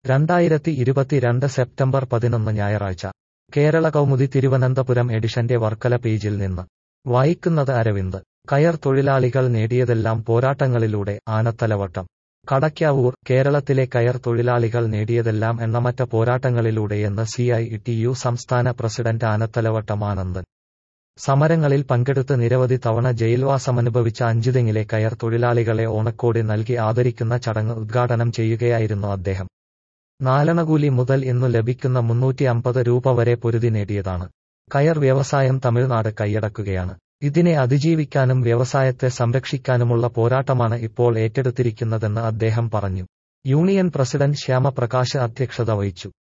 രണ്ടായിരത്തി ഇരുപത്തിരണ്ട് സെപ്റ്റംബർ പതിനൊന്ന് ഞായറാഴ്ച കേരള കൗമുദി തിരുവനന്തപുരം എഡിഷന്റെ വർക്കല പേജിൽ നിന്ന് വായിക്കുന്നത് അരവിന്ദ് കയർ തൊഴിലാളികൾ നേടിയതെല്ലാം പോരാട്ടങ്ങളിലൂടെ ആനത്തലവട്ടം കടയ്ക്കാവൂർ കേരളത്തിലെ കയർ തൊഴിലാളികൾ നേടിയതെല്ലാം എണ്ണമറ്റ പോരാട്ടങ്ങളിലൂടെയെന്ന് സി ഐ ടി യു സംസ്ഥാന പ്രസിഡന്റ് ആനത്തലവട്ടം ആനന്ദൻ സമരങ്ങളിൽ പങ്കെടുത്ത് നിരവധി തവണ ജയിൽവാസമനുഭവിച്ച അഞ്ചുതെങ്ങിലെ കയർ തൊഴിലാളികളെ ഓണക്കോടി നൽകി ആദരിക്കുന്ന ചടങ്ങ് ഉദ്ഘാടനം ചെയ്യുകയായിരുന്നു അദ്ദേഹം നാലണകൂലി മുതൽ ഇന്നു ലഭിക്കുന്ന മുന്നൂറ്റി അമ്പത് രൂപ വരെ പൊരുതി നേടിയതാണ് കയർ വ്യവസായം തമിഴ്നാട് കൈയടക്കുകയാണ് ഇതിനെ അതിജീവിക്കാനും വ്യവസായത്തെ സംരക്ഷിക്കാനുമുള്ള പോരാട്ടമാണ് ഇപ്പോൾ ഏറ്റെടുത്തിരിക്കുന്നതെന്ന് അദ്ദേഹം പറഞ്ഞു യൂണിയൻ പ്രസിഡന്റ് ശ്യാമപ്രകാശ് അധ്യക്ഷത വഹിച്ചു